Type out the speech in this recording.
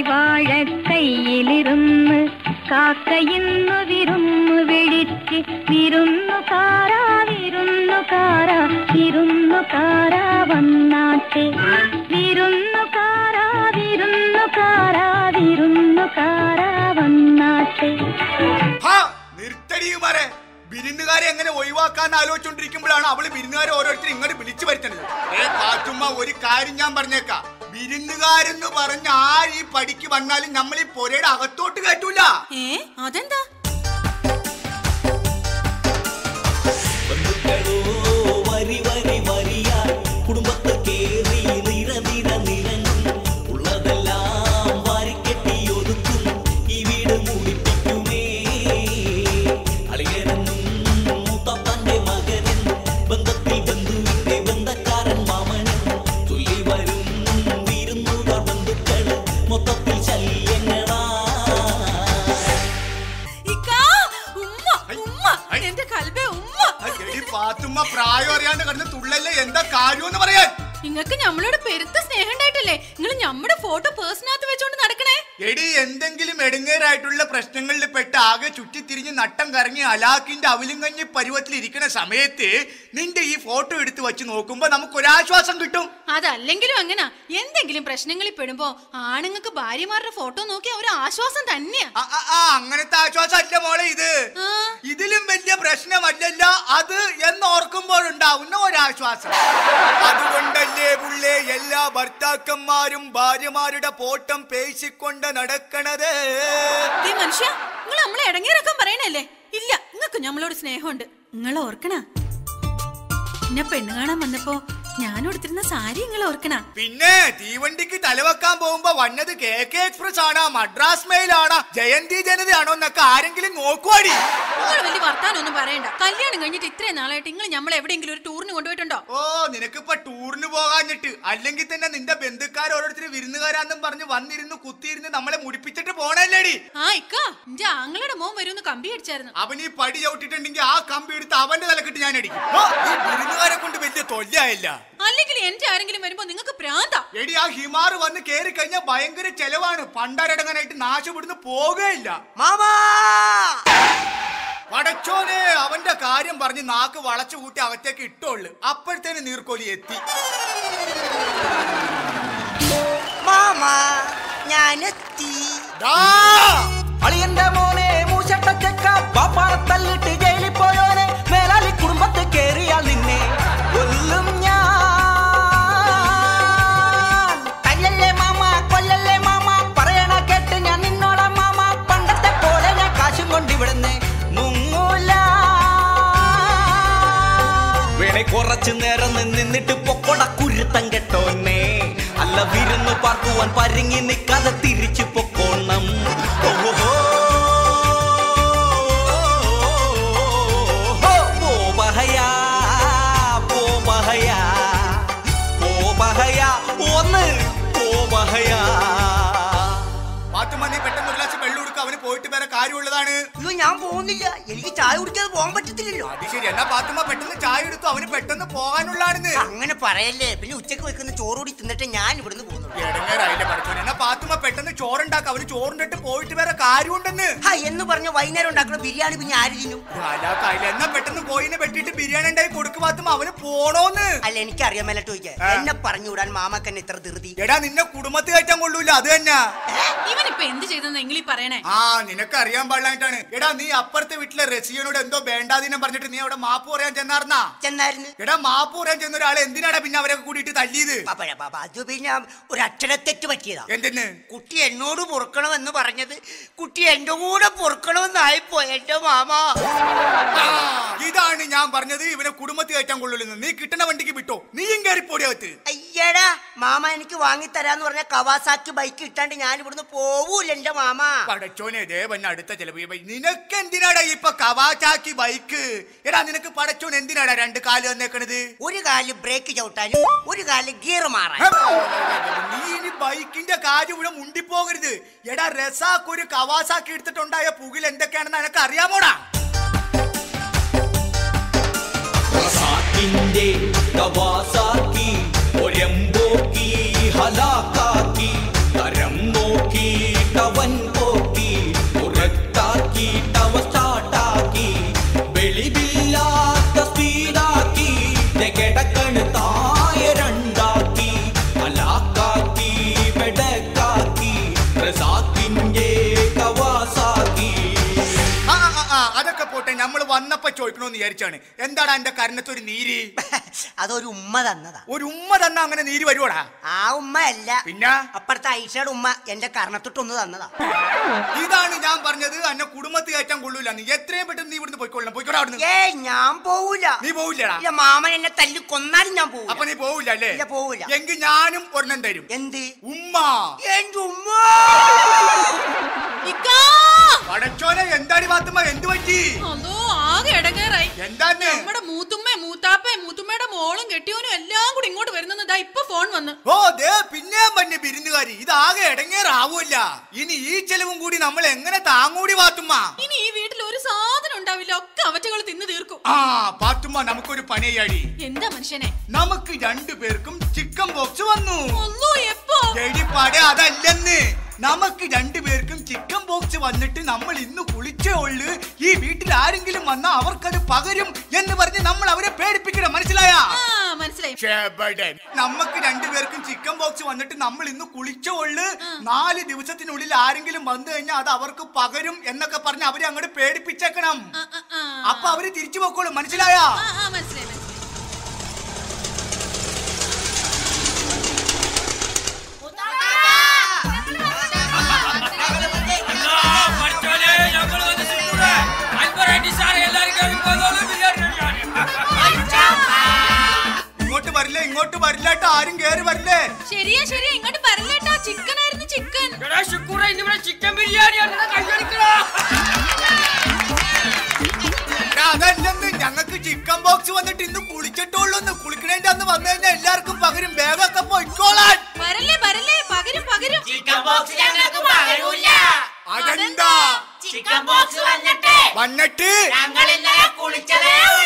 വാഴക്കൈയിലിരുന്ന് കാക്കയിന്നു വിരുന്നു വിളിച്ച് വിരുന്നുകാരാ വിരുന്നുകാരാ വിരുന്നുകാരാ വന്നാട്ടെ വിരുന്നുകാരാ വിരുന്നുകാരാ വിരുന്നുകാരാ വന്നാട്ടെ ഹാ, നിർത്തടിയുമാരെ വിരുന്നുകാരെ എങ്ങനെ ഒഴിവാക്കാൻ ആലോചിച്ചോണ്ടിരിക്കുമ്പോഴാണ് അവള് വിരുന്നുകാരെ ഓരോരുത്തരും ഇങ്ങോട്ട് വിളിച്ചു വരുത്തുന്നത് ഏ കാറ്റുമ്മ ഒരു കാര്യം ഞാൻ പറഞ്ഞേക്കാം വിരുന്നുകാരെന്ന് പറഞ്ഞ ആര് ഈ പടിക്ക് വന്നാലും നമ്മൾ ഈ പൊരയുടെ അകത്തോട്ട് കയറ്റൂല ഏ അതെന്താ ബന്ധുക്കളോ വരി വരി വരിയായി കുടുംബത്ത് കേറി നിര നിര നിരങ്ങും ഉള്ളതെല്ലാം വാരിക്കെട്ടി ഒതുക്കും ഈ വീട് മുടിപ്പിക്കുമേ അളിയനെന്നും മൂത്തപ്പന്റെ മകനെന്നും ബന്ധത്തിൽ ബന്ധുവിന്റെ ബന്ധക്കാരൻ മാമനെന്നും ചൊല്ലി വരും വിരുന്നുകാർ ബന്ധുക്കള് മൊത്തത്തിൽ ശല്യങ്ങളാ ഇക്കാ, ഉമ്മ, ഉമ്മ, എന്റെ കൽബേ ഉമ്മ എടി പാത്തുമ്മ പ്രായം അറിയാണ്ട് കിടന്ന് തുള്ളല്ലേ എന്താ കാര്യമെന്ന് പറയാൻ നിങ്ങക്ക് ഞമ്മളോട് പെരുത്ത സ്നേഹം ഉണ്ടായിട്ടല്ലേ നിങ്ങൾ ഞമ്മടെ ഫോട്ടോ പേഴ്സിനകത്ത് വെച്ചോണ്ട് നടക്കണേ എടി എന്തെങ്കിലും എടുങ്ങേറായിട്ടുള്ള പ്രശ്നങ്ങളിൽ പെട്ട് ആകെ ചുറ്റിത്തിരിഞ്ഞ് നട്ടം കറങ്ങി അലാക്കിന്റെ അവലിങ്കഞ്ഞി പരുവത്തിൽ ഇരിക്കുന്ന സമയത്ത് നിന്റെ ഈ ഫോട്ടോ എടുത്ത് വെച്ച് നോക്കുമ്പോ നമുക്ക് ഒരാശ്വാസം കിട്ടും അതല്ലെങ്കിലും എങ്ങനാ എന്തെങ്കിലും പ്രശ്നങ്ങളിൽ പെടുമ്പോ ആണുങ്ങൾക്ക് ഭാര്യമാരുടെ ഫോട്ടോ നോക്കിയാ ഒരു ആശ്വാസം തന്നെയാ ആ, ആ, ആ, അങ്ങനത്തെ ആശ്വാസം അല്ല മോളെ ഇത് ആ. ഇതിലും വലിയ പ്രശ്നമല്ലല്ല അത് എന്നോർക്കുമ്പോഴുണ്ടാവുന്ന ഒരാശ്വാസം അതുകൊണ്ടല്ലേ പുള്ളേ എല്ലാ ഭർത്താക്കന്മാരും ഭാര്യമാരുടെ പോട്ടം പേശിക്കൊണ്ട് നടക്കണത് ദേ മനുഷ്യ നിങ്ങൾ നമ്മളെ ഇടങ്ങേറക്കാൻ പറയണല്ലേ ഇല്ല നിങ്ങൾക്ക് ഞമ്മളോട് സ്നേഹമുണ്ട് നിങ്ങൾ ഓർക്കണ എന്നെ പെണ്ണ് കാണാൻ വന്നപ്പോ ഞാൻ ഉടുത്തിരുന്ന സാരി നിങ്ങൾ ഓർക്കണ പിന്നെ തീവണ്ടിക്ക് തലവെക്കാൻ പോകുമ്പോ വന്നത് കെ കെ എക്സ്പ്രസ് ആണോ മദ്രാസ് മെയിൽ ആണോ ജയന്തി ജനതയാണോ എന്നൊക്കെ ആരെങ്കിലും നോക്കുവാടി നിങ്ങൾ വലിയ വർത്താനൊന്നും പറയണ്ട കല്യാണം കഴിഞ്ഞിട്ട് ഇത്രയും നാളായിട്ട് നിങ്ങൾ നമ്മളെ എവിടെയെങ്കിലും ഒരു ടൂറിന് കൊണ്ടുപോയിട്ടുണ്ടോ ഓ നിനക്കിപ്പൊ ടൂറിന് പോകാഞ്ഞിട്ട് അല്ലെങ്കിൽ തന്നെ നിന്റെ ബന്ധുക്കാർ ഓരോരുത്തർ വിരുന്നുകാരാന്നും പറഞ്ഞ് വന്നിരുന്ന് കുത്തിയിരുന്ന് നമ്മളെ മുടിപ്പിച്ചിട്ട് പോണല്ലേടി ആ ഇക്ക എന്റെ ആങ്ങളുടെ മോൻ വരുമെന്ന് കമ്പി അടിച്ചായിരുന്നു അവൻ ഈ പടി ചവിട്ടിട്ടുണ്ടെങ്കിൽ ആ കമ്പി എടുത്ത് അവന്റെ തലക്കിട്ട് ഞാൻ അടിക്കും ഓ, ഈ വിരുന്നുകാരെ കൊണ്ട് വലിയ തൊല്ലായില്ല അല്ലെങ്കിൽ എന്റെ ആരെങ്കിലും വരുമ്പോ നിങ്ങൾക്ക് പ്രാന്താ എടി ആ ഹിമാർ വന്ന് കേറി കഴിഞ്ഞാൽ ഭയങ്കര ചെലവാണ് പണ്ടാരടങ്ങാനായിട്ട് നാശപ്പെടുന്ന് പോകുകയില്ല മാമാ പടച്ചോനെ അവന്റെ കാര്യം പറഞ്ഞ് നാക്ക് വളച്ചു കൂട്ടി അകത്തേക്ക് ഇട്ടോള് അപ്പോഴത്തേന് നീർക്കോലി എത്തി മാമാ ഞാനെത്തി ദാ, അളിയന്റെ മോനെ മൂശട്ട ചെക്ക പാപ്പാറ തല്ലിട്ട് ജയിലിൽ പോയോനെ മേലാലി കുടുംബത്തെ കേറിയാൽ നിന്നെ കൊല്ലും ഞാൻ തല്ലല്ലേ മാമ കൊല്ലല്ലേ മാമ പറയണ കേട്ട് ഞാൻ നിന്നോടാ മാമ പണ്ടത്തെ പോലെ ഞാൻ കാശും കൊണ്ടിവിടുന്ന് മുങ്ങൂല വേണേ കുറച്ചു നേരം നിന്നിട്ട് പൊക്കോട കുരുത്തം കെട്ടോന്നെ അല്ല വിരുന്ന് പാർക്കുവാൻ പരുങ്ങി നിൽക്കാതെ തിരിച്ചു പൊക്കോണം ഓഹോ പോബഹയാ പോബഹയാ പോബഹയാ ഒന്ന് പോബഹയാ പാത്തുമ്മ നീ പെട്ടെന്ന് ഒരു ഗ്ലാസ് വെള്ളം കൊടുക്കുക അവന് പോയിട്ട് വേറെ കാര്യമുള്ളതാണ് അയ്യോ ഞാൻ പോകുന്നില്ല എനിക്ക് ചായ കുടിക്കാതെ പോകാൻ പറ്റത്തില്ലല്ലോ അത് ശരി എന്നാ പാത്തുമ്മ പെട്ടെന്ന് ചായ എടുത്തു അവന് പെട്ടെന്ന് പോകാനുള്ളതാണെന്ന് അങ്ങനെ പറയല്ലേ പിന്നെ ഉച്ചക്ക് വെക്കുന്ന ചോറ് കൂടി തിന്നിട്ട് ഞാൻ ഇവിടുന്ന് പോകുന്നുള്ളൂ ഇടങ്ങേറായില്ലേ പഠിച്ചോനെ എന്നാ പാത്തുമ്മ പെട്ടെന്ന് ചോറുണ്ടാക്ക അവന് ചോറുണ്ടിട്ട് പോയിട്ട് വേറെ കാര്യമുണ്ടെന്ന് ഹാ എന്ന് പറഞ്ഞ വൈകുന്നേരം ഉണ്ടാക്കുന്ന ബിരിയാണി പിന്നെ ആര് തിന്നും അല്ലാക്കായില്ല എന്നാ പെട്ടെന്ന് കോയിനെ വെട്ടിയിട്ട് ബിരിയാണി ഉണ്ടായി കൊടുക്ക് പാത്തുമ്മ അവന് പോണോന്ന് അല്ല എനിക്ക് അറിയാൻ മേലട്ട് ചോദിക്കാൻ ആ. എന്നെ പറഞ്ഞു വിടാൻ മാമാക്കന്നെ ഇത്ര ധൃതി എടാ നിന്നെ കുടുംബത്തിൽ കയറ്റാൻ കൊള്ളൂല അത് തന്നെ ഇവനിപ്പൊ എന്ത് ചെയ്തെന്ന് എങ്കിലും പറയണേ ആ നിനക്ക് അറിയാൻ പാടില്ലായിട്ടാണ് എടാ നീ അപ്പുറത്തെ വീട്ടിലെ റസിയനോട് എന്തോ വേണ്ടാതിനം പറഞ്ഞിട്ട് നീ അവിടെ മാപ്പ് പറയാൻ ചെന്നാർന്നാ ചെന്നായിരുന്നു എടാ മാപ്പ് പറയാൻ ചെന്ന ഒരാളെ എന്തിനാടാ പിന്നെ അവരൊക്കെ കൂടിയിട്ട് തല്ലിയത് പാപ്പഴ പാപ്പ അത് പിന്നെ ഒരു അക്ഷരത്തെറ്റ് പറ്റിയതാ എന്തെന്ന് കുട്ടി എന്നോട് പൊറുക്കണമെന്ന് പറഞ്ഞത് കുട്ടി എന്റെ കൂടെ പൊറുക്കണമെന്നായിപ്പോ എന്റെ മാമ ആ, ഇതാണ് ഞാൻ പറഞ്ഞത് ഇവനെ കുടുംബത്തിൽ കയറ്റാൻ കൊള്ളൂലെന്ന് നീ കിട്ടണ വണ്ടിക്ക് വിട്ടോ നീയും കയറിപ്പോടിയകത്ത് അയ്യടാ മാമ എനിക്ക് വാങ്ങിത്തരാന്ന് പറഞ്ഞ കവാസാക്കി ബൈക്ക് ഇട്ടാണ്ട് ഞാൻ ഇവിടുന്ന് പോവൂല എന്റെ മാമ പടച്ചോനെ ദേവൻ അടുത്ത ചെലവ് ഇവ- നിനക്ക് എന്തിനാടാ ഇപ്പൊ കവാചാക്കി ബൈക്ക് എടാ നിനക്ക് പടച്ചോൻ എന്തിനാടാ രണ്ട് കാല് വന്നേക്കണത് ഒരു കാല് ബ്രേക്ക് ചവിട്ടാനും ഒരു കാല് ഗിയർ മാറാൻ നീ ഇനി ബൈക്കിന്റെ കാര്യം ഇവിടെ മുണ്ടിപ്പോകരുത് എടാ രസാക്ക് ഒരു കവാസാക്കി എടുത്തിട്ടുണ്ടായ പുകിൽ എന്തൊക്കെയാണെന്ന് എനക്ക് അറിയാമോടാ റസാക്കിന്റെ കവാസാക്കി ഒരെമ്പോക്കി ഹലാക്കാക്കി തരം നോക്കി ചോദിക്കണോന്ന് വിചാരിച്ചാണ് എന്താണ് എന്റെ കരണത്തൊരു നീര് അതൊരു ഉമ്മ തന്നതാ ഒരു ഉമ്മ തന്നെ അങ്ങനെ നീര് വരുവോടാ ആ ഉമ്മ അല്ല പിന്നെ അപ്പുറത്തെ ഐഷയുടെ ഉമ്മ എന്റെ കർണത്തൊട്ടൊന്ന് തന്നതാ ഇതാണ് ഞാൻ പറഞ്ഞത് എന്നെ കുടുംബത്തിൽ കയറ്റാൻ കൊള്ളൂല നീ എത്രയും പെട്ടെന്ന് നീ ഇവിടുന്ന് പോയിക്കൊള്ളണം പോയിക്കോടാ അവിടുന്ന് ഏ ഞാൻ പോവൂല നീ പോവില്ലടാ ഇല്ല മാമൻ എന്നെ തല്ലി കൊന്നാലും ഞാൻ അപ്പൊ പോവൂല നീ പോവില്ല അല്ലേ ഇല്ല, പോവൂല. എങ്കിൽ ഞാനും ഒരെണ്ണം തരും എന്ത് ഉമ്മ എന്റെ ഉമ്മ ഇക്കാ! പടച്ചോനെ എന്താടി പാത്തുമ്മ എന്ത് പറ്റി അതോ ആകെ ഇടങ്ങേറായി എന്താന്ന് നമ്മുടെ മൂത്തുമ്മ മൂത്താപ്പ മൂത്തുമ്മയുടെ മോളും കെട്ടിയോനും എല്ലാം കൂടി ഇങ്ങോട്ട് വരുന്നത് ഇതാ ഇപ്പൊ ഫോൺ വന്ന് ഓ ദേ പിന്നെയും പന്നെ ബിരുന്നുകാരി ഇതാകെ ഇടങ്ങേറാവൂല്ല ഇനി ഈ ചെലവും കൂടി നമ്മൾ എങ്ങനെ താങ്ങൂടി പാത്തുമ്മ ഇനി ഈ വീട്ടിൽ ഒരു സാധനം ഉണ്ടാവില്ല ഒക്കെ അവറ്റകൾ തിന്നു തീർക്കും ആ പാത്തുമ്മ നമുക്കൊരു പണിയാടി എന്താ മനുഷ്യനെ നമുക്ക് രണ്ടു പേർക്കും ചിക്കൻ ബോക്സ് വന്നു ഒന്നോ എപ്പോ എടിപ്പാടെ അതല്ലെന്ന് നമുക്ക് രണ്ടുപേർക്കും ചിക്കൻ ബോക്സ് വന്നിട്ട് നമ്മൾ ഇന്ന് കുളിച്ചേ ഉള്ളു ഈ വീട്ടിൽ ആരെങ്കിലും വന്നാൽ അവർക്കത് പകരും എന്ന് പറഞ്ഞ് നമ്മൾ അവരെ പേടിപ്പിക്കണം മനസ്സിലായ ആ മനസ്സിലായി നമുക്ക് രണ്ടുപേർക്കും ചിക്കൻ ബോക്സ് വന്നിട്ട് നമ്മൾ ഇന്ന് കുളിച്ചേ ഉള്ളു നാല് ദിവസത്തിനുള്ളിൽ ആരെങ്കിലും വന്നു കഴിഞ്ഞാൽ അത് അവർക്ക് പകരും എന്നൊക്കെ പറഞ്ഞ് അവരെ അങ്ങോട്ട് പേടിപ്പിച്ചേക്കണം ആ, ആ, ആ. അപ്പൊ അവര് തിരിച്ചു പോക്കോളും മനസ്സിലായ ആ, ആ, മനസ്സിലായി മനസ്സിലായി പഠിച്ചോനെ ഞങ്ങൾ വന്ന് സിന്ധൂരെ അൻപറായിട്ട് സാറേ എല്ലാരും കേൾക്കുമ്പോൾ ബിരിയാണി ഇങ്ങോട്ട് വരില്ലേ ഇങ്ങോട്ട് വരില്ലാട്ടോ ആരും കേറി വരില്ലേ ശരിയാ ശരിയാ ഇങ്ങോട്ട് വരല്ലേട്ടോ ചിക്കൻ ആയിരുന്നു ചിക്കൻ എടാ ശുക്കൂറ ഇന്നിവിടെ ചിക്കൻ ബിരിയാണിയാണ് കൈയടിക്കടാ എടാ, അതല്ലെന്ന് ഞങ്ങൾക്ക് ചിക്കൻ ബോക്സ് വന്നിട്ട് ഇന്ന് കുളിച്ചിട്ടുള്ളൂ കുളിക്കണേന്റെ അന്ന് വന്നു കഴിഞ്ഞാൽ എല്ലാവർക്കും പകരം ബാഗൊക്കെ പൊയ്ക്കോളാൻ വരല്ലേ വരല്ലേ പകരും പകരും ചിക്കൻ ബോക്സ് ഞങ്ങൾക്ക് പകരൂല അതെന്താ ചിക്കൻ ബോക്സ് വന്നിട്ട് വന്നിട്ട് ഞങ്ങൾ ഇന്നലെ കുളിച്ചതേ